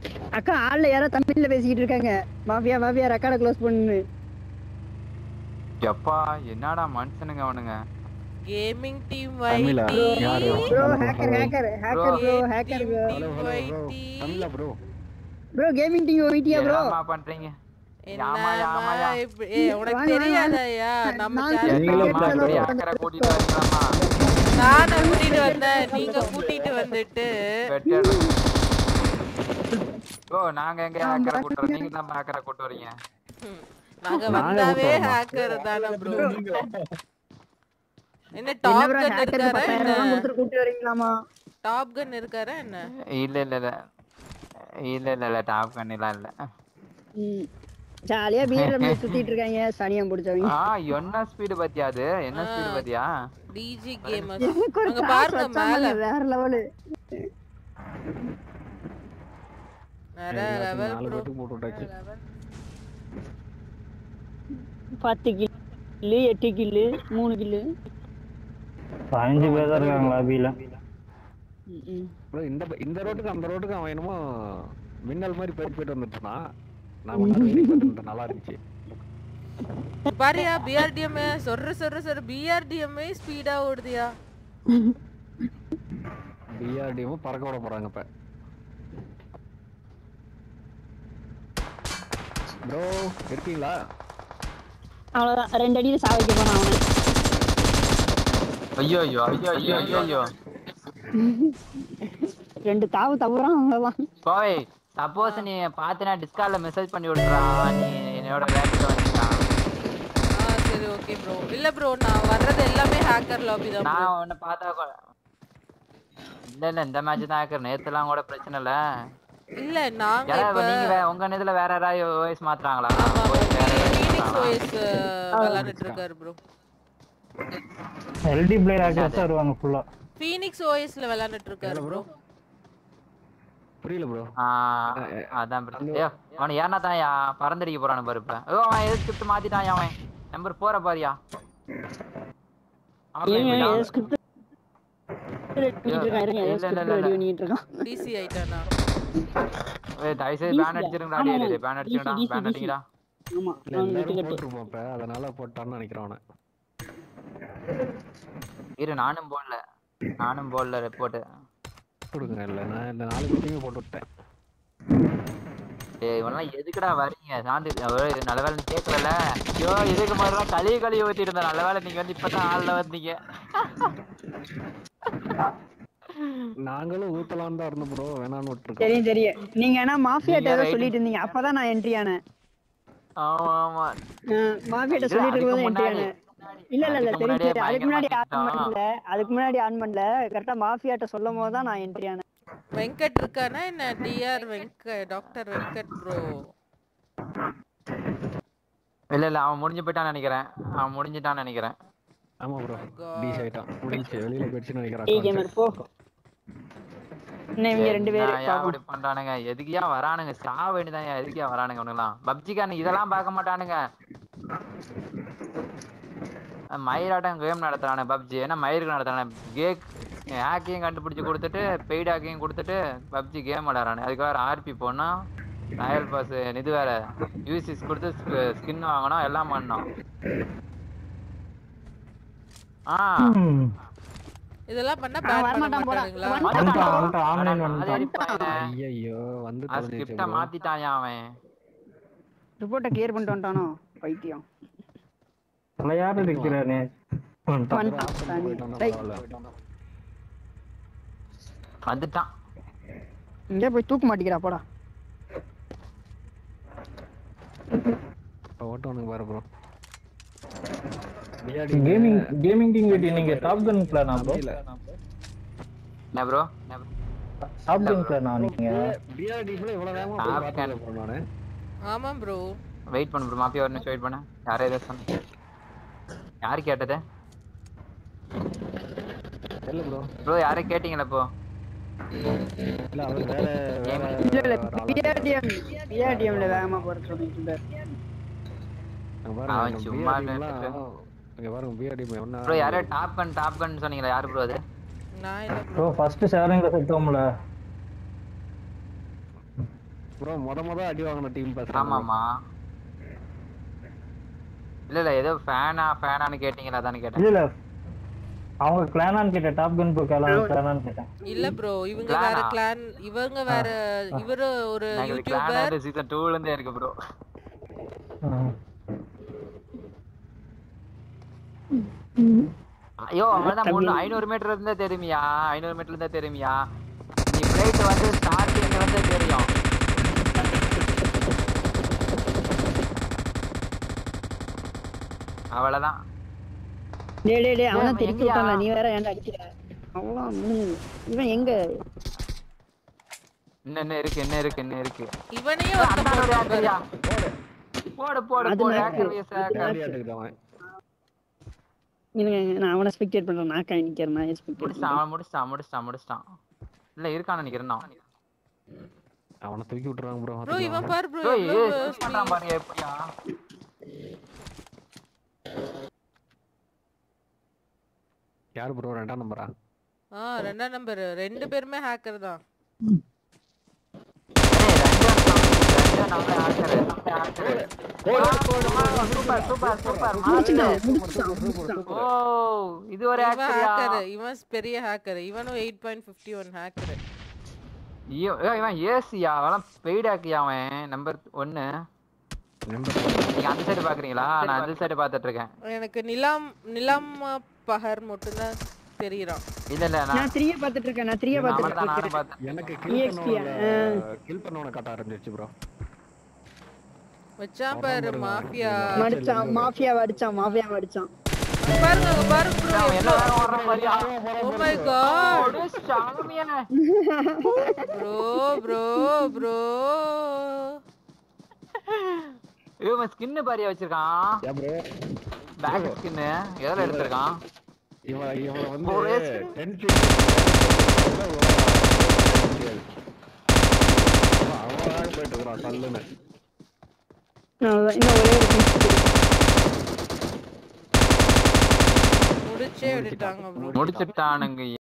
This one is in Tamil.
அக்கா ஆள்ல யாரோ தமிழ்ல பேசிக்கிட்டு இருக்காங்க மாஃபியா மாஃபியா ரெக்கார்ட க்ளோஸ் பண்ணு எப்பா என்னடா மனுஷனுங்க அவனுங்க கேமிங் டீம் தமிழா? யாரு? Bro hacker hacker hacker bro hacker bro தமிழா ப்ரோ ப்ரோ கேமிங் டீம் ஒயிட்டியா ப்ரோ என்னம்மா பண்றீங்க யாமா யாமாயா உனக்கு வாங்க, தெரியாதயா நம்ம நான் channel- என்னம்மா இப்படி ஆக்கரை கூட்டிட்டு வரீங்களாம்மா நானே கூட்டிட்டு வந்தேன் நீங்க கூட்டிட்டு வந்துட்டு ஓ நாங்க எங்க ஆக்கரை கூட்டு வரோம் நீங்க தான் ஆக்கரை கூட்டு வரீங்க நாங்க நாங்க வந்தாவே கூட்டு வரோமா? ஹேக்கர் தானே ப்ரோ என்ன என்ன டாப் ப்ரோ கன் ஹேக்கருக்கு இருக்காரா பத்தாயிரம் என்ன ரூபாய் கொடுத்துட்டு கூட்டி வரீங்களாமா டாப் கன் இருக்காரா என்ன இல்ல இல்ல இல்ல இல்ல இல்ல இல்ல டாப் கண்ணிலாம் இல்ல ம் ஜாலியா பிஎல்எம் சுத்திட்டு இருக்காங்க சனியம் பிடிச்சவங்க ஆ என்ன ஸ்பீடு பாத்தியா அது என்ன ஸ்பீடு பாத்தியா டிஜி கேமர்ஸ் எனக்கு ஒரு அங்க class பாருங்க வச்சாங்க, மேல வேற லெவலு வேற லெவல் நாலு ப்ரோ பேத்துக்கு போட்டு விட்டாச்சு பத்து கில்லு எட்டு கில்லு மூணு கில்லு பதினஞ்சு பேர் தான் இருக்காங்க லாபியில ப்ரோ இந்த ப- இந்த ரோட்டுக்கு அந்த ரோட்டுக்கு அவன் என்னமோ மின்னல் மாதிரி போயிட்டு போயிட்டு வந்துட்டு இருந்தான் நான் கொஞ்ச நேரம் வெளியே போயிட்டு இருந்தேன் நல்லா இருந்துச்சு பாரியா பிஆர்டிஎம் சொல்ற சொல்ற சொல்ற பிஆர்டிஎம் ஸ்பீடா ஓடுதியா பிஆர்டியும் பறக்க விட போறாங்க இப்ப ப்ரோ இருக்கீங்களா அவ்வளவுதான் ரெண்டு அடியில சாவைக்க போனான் அவனை ஐயோ ஐயோ ஐயோ ஐயோ ஐயோ ஐயோ ரெண்டு தாவு தவறான் அவ்வளவுதான் போய் சப்போஸ் நீ பாத்தினா டிஸ்கார்ட்ல மெசேஜ் பண்ணி விடுறா நீ என்னோட வேலைக்கு வந்துட்டா ஆ சரி ஓகே ப்ரோ இல்ல ப்ரோ நான் வர்றது எல்லாமே ஹேக்கர் லாபி தான் bro. நான் உன்னை பார்த்தா கூட இல்ல இல்ல இந்த மேட்ச் தான் ஆக்கர் நேத்துலாம் கூட பிரச்சனை இல்ல இல்ல நாங்க யாரா இப்ப நீங்க வே- உங்க இதுல வேற யாராவது ஓஎஸ் மாத்துறாங்களா voice வேற யாராவது ஃபீனிக்ஸ் மாத்துறாங்களா? ஓஎஸ் விளையாண்டுட்டு இருக்காரு ப்ரோ எல்டி பிளேயர் ஆக்டர்ஸ் தான் வருவாங்க ஃபுல்லா ஃபீனிக்ஸ் ஓஎஸ்ல விளையாண்டுட்டு இருக்காரு ப்ரோ புரியல ப்ரோ ஆ, அதான் பிரச்சனை ஐயோ, அவனை ஏன்னா தான் யா பறந்தடிக்க போறானு பாரு இப்ப ஐயோ அவன் எது ஸ்கிரிப்ட் மாத்திட்டான் அவன் நம்பர் போற பாரியா அவன் ஏங்க போய் ஏதோ ஸ்கிரிப்ட் பண்ணிட்டு இருக்கான் இருங்க ஏதோ இல்ல, இல்ல, ஸ்கிரிப்ட் இல்ல, ரெடி இல்ல. பண்ணிட்டு இருக்கான் டிசி ஆயிட்டானா ஏய், தயவு செய்து பேன் அடிச்சிருங்கடா டேய் டேய் பேன் அடிச்சிருங்கடா DC, பேன் DC. அடிங்கடா ஆமா இல்ல அவன் எல்லாரும் வெட்டுக்கட்டு போட்டிருப்போம் இப்ப அதனால போட்டான்னு நினைக்கிறேன் அவனை இரு நானும் போடல நானும் போடல ரிப்போர்ட் கொடுங்க இல்ல நான் இந்த நாலு பேத்தையுமே போட்டு விட்டேன் ஏய் இவெல்லாம் எதுக்குடா வரீங்க சாந்து அவரு நல்ல வேலை கேட்கல ஐயோ இதுக்கு மாதிரிலாம் கழுவி கழுவி ஊத்திட்டு இருந்தேன் நல்ல வேலை நீங்க வந்து இப்பதான் ஆள்ல வந்தீங்க நாங்களும் ஊத்தலாம் தான் இருந்தோம் ப்ரோ வேணான்னு விட்டுருக்கோம் தெரியும் தெரியும் நீங்க ஆனா மாஃபியாட்ட நீங்க ஏதோ right. சொல்லிட்டு இருந்தீங்க அப்பதான் நான் என்ட்ரி ஆனேன் ஆமா ஆமா மாஃபியாட்ட இல்ல, சொல்லிட்டு அதுக்கு இருக்கும்போது என்ட்ரி முன்னாடி- ஆனேன் இல்ல இல்ல இல்ல அதுக்கு முன்னாடியே தெரியும் அதுக்கு முன்னாடி ஆன் பயங்கரமா பண்ணல அதுக்கு முன்னாடி ஆன் பண்ணல கரெக்டா மாஃபியாட்ட சொல்லும் போது தான் நான் என்ட்ரி ஆனேன் வெங்கட் இருக்கானா என்ன DR Venkat doctor Venkat bro இல்ல இல்ல அவன் முடிஞ்சு போயிட்டான்னு நினைக்கிறேன் அவன் முடிஞ்சிட்டான்னு நினைக்கிறேன் ஆமா ப்ரோ டீஸ் ஆயிட்டான் முடிஞ்சு வெளியில போயிடுச்சுன்னு டீ நினைக்கிறேன் கேமர் போ இன்னும் இவங்க ரெண்டு பேரும் என்னய்யா அப்படி பண்றானுங்க எதுக்கியா வரானுங்க சா வேண்டியதான் எதுக்கியா வரானுங்க அவனுங்களாம் பப்ஜிக்கான இதெல்லாம் பார்க்க மாட்டானுங்க அஹ் மயிராட்டம் கேம் நடத்துறானு பப்ஜி ஏன்னா மயிருக்கு நடத்துறானு கேக் ஹேக்கையும் கண்டுபிடிச்சு கொடுத்துட்டு பெய்டு ஹேக்கையும் கொடுத்துட்டு பப்ஜி கேம் விளையாடுறானு அதுக்கு வேற ஆர்பி போனோம் ராயல் பாஸ் இது வேற யூசிஸ் கொடுத்து ஸ்கின் வாங்கணும் எல்லாம் பண்ணோம் ஆ இதெல்லாம் பண்ணா அவன் பேன் பண்ண வரமாட்டான் போடா. மாட்டானுங்களா வந்துட்டான் வந்துட்டான் ஆன்லைன் வந்துட்டான் ஐயோ வந்து ஸ்கிரிப்ட மாத்திட்டான் அவன் ரிப்போர்ட்டை கிளியர் பண்ணிட்டு வந்துட்டானோ பைத்தியம் விளையாட்டு இருக்கிறானே வந்துட்டான் வந்துட்டான் டேய், வந்துட்டான் இங்கே போய் தூக்க மாட்டிக்கிறா போடா ஓட்டவனுக்கு பாரு ப்ரோ கேமிங் கேமிங் டீம் வெட்டி நீங்க டாப் கன் பிளானா ப்ரோ என்ன ப்ரோ டாப் கன் பிளானா நீங்க பிஆர்டிக்குள்ள இவ்வளவு வேகமா Top போய் பார்த்தது ப்ரோ நானு ஆமா ப்ரோ வெயிட் பண்ணு ப்ரோ மாப்பியா ஒரு நிமிஷம் வெயிட் பண்ணு யாரோ ஏதோ சொன்ன யாரு கேட்டது இல்ல ப்ரோ ப்ரோ யாரோ கேட்டீங்களா இப்போ இல்ல அவர் வேற வேற இல்ல இல்ல பிஆர்டிஎம் பிஆர்டிஎம்ல வேகமா போற சொல்லிட்டு இருந்தாரு அங்க பாருங்க அவன் அங்க சும்மா BRD லாம் நின்னுட்டு. அங்க பாருங்க பிஆர்டி என்ன ப்ரோ யாரோ டாப் கன் டாப் கன் சொன்னீங்களா யாரு ப்ரோ அது நான் இல்ல ப்ரோ ஃபர்ஸ்ட் ஷேரிங்ல செத்தோம்ல ப்ரோ முத முத அடி வாங்கின டீம் பேசுறேன் ஆமாமா இல்ல இல்ல ஏதோ ஃபேனா ஃபேனான்னு கேட்டீங்களா அதானே கேட்டேன் இல்ல இல்ல அவங்க கிளானான்னு கேட்டேன் டாப் கன் ப்ரோ கிளானான்னு கேட்டேன் இல்ல ப்ரோ இவங்க Clan வேற ஆ? கிளான் இவங்க வேற இவரு ஒரு எனக்கு யூடியூபர் கிளான் சீசன் 2ல இருந்தே இருக்கு ப்ரோ ஐயோ அவன்தான் முன்ன ஐநூறு மீட்டர் இருந்தா தெரியுமியா ஐநூறு மீட்டர் இருந்தா தெரியுமியா நீ பிளைட் வந்து ஸ்டார்டிங் வந்து தெரியும் அவ்வளவுதான் டேய் டேய் டேய் அவன் ஏன், திருப்பி எங்கயா? விட்டான்ல நீ வேற ஏன்டா அடிக்கிற அவ்வளவு முடிஞ்சு இவன் எங்க இன்னும் என்ன இருக்கு என்ன இருக்கு என்ன இருக்கு இவனையே அந்த ஒருத்தன் ஆளோட போட்டான் ஆக்கறியா? பாரு. போடு போடு அது போடு நான் hacker vs hacker. காலியாட்டுக்கிட்டு அவன் இருங்க நான் அவனை ஸ்பெக்டேட் பண்றேன் நான் காய் நிக்கிறேன் நான் ஸ்பெக்டேட் முடிச்சிட்டான் அவன் முடிச்சிட்டான் முடிச்சிட்டான் முடிச்சிட்டான் இல்ல இருக்கான்னு நினைக்கிறேன் நான். அவனை தூக்கி விட்டுறாங்க ப்ரோ ப்ரோ இவன் பாரு ப்ரோ ஏய், ஏய், shoot பண்றான் பாருங்க எப்படியா யார் ப்ரோ ரெண்டாம் நம்பரா ஆ ரெண்டாம் நம்பர் ரெண்டு பேருமே ஹேக்கர் தான் ஏய், ரஞ்சன் தான், ரஞ்சன் நம்ம hacker, நம்ம hacker. சூப்பர் சூப்பர் சூப்பர் முடிச்சிட்டான் மாஸ்டர். முடிச்சிட்டான் முடிச்சிட்டான் ஓ இது ஒரு இவன் hacker-யா? ஹேக்கர் இவன் பெரிய ஹேக்கர் இவனும் eight point fifty one hacker ஐயோ, ஏய், இவன் ஏசியா அவன் பெய்ட் ஆக்கியா அவன் நம்பர் ஒன்னு நம்பர் நீங்க அந்த சைடு பாக்குறீங்களா நான் அந்த சைடு பாத்துட்டு இருக்கேன் எனக்கு நிலாம் நிலாம் பஹர் மட்டும்தான் தெரியறான் இல்ல இல்ல நான் நான் த்ரீய பாத்துட்டு இருக்கேன் நான் த்ரீய அவன் பாத்துட்டு தான் நானும் இருக்கேன் பார்த்தேன் எனக்கு கில் EXP -யா? பண்ணவன கில் பண்ணவன காட்ட ஆரம்பிச்சிருச்சு ப்ரோ வச்சான் பாரு மாஃபியா மடிச்சான் மாஃபியா அடிச்சான் மாஃபியா அடிச்சான் பாருங்க அங்க பாருங்க ப்ரோ அவன் எல்லா நேரம் வர்ற மாதிரியா ஓ மை காட் ஒரு சாமியா ப்ரோ ப்ரோ ப்ரோ இவன் ஸ்கின் பாரியா வச்சிருக்கான் ஏன் ப்ரோ பேக் ஸ்கின் எதுல எடுத்திருக்கான் இவன் இவன் வந்து ஒரே டென்த் அவன் போயிட்டு இருக்கிறான் தள்ளுன்னு அவ்வளவுதான். இன்னும் ஒரே ஒரு piece இருக்கு. முடிச்சே விட்டுட்டாங்க ப்ரோ முடிச்சிட்டானுங்க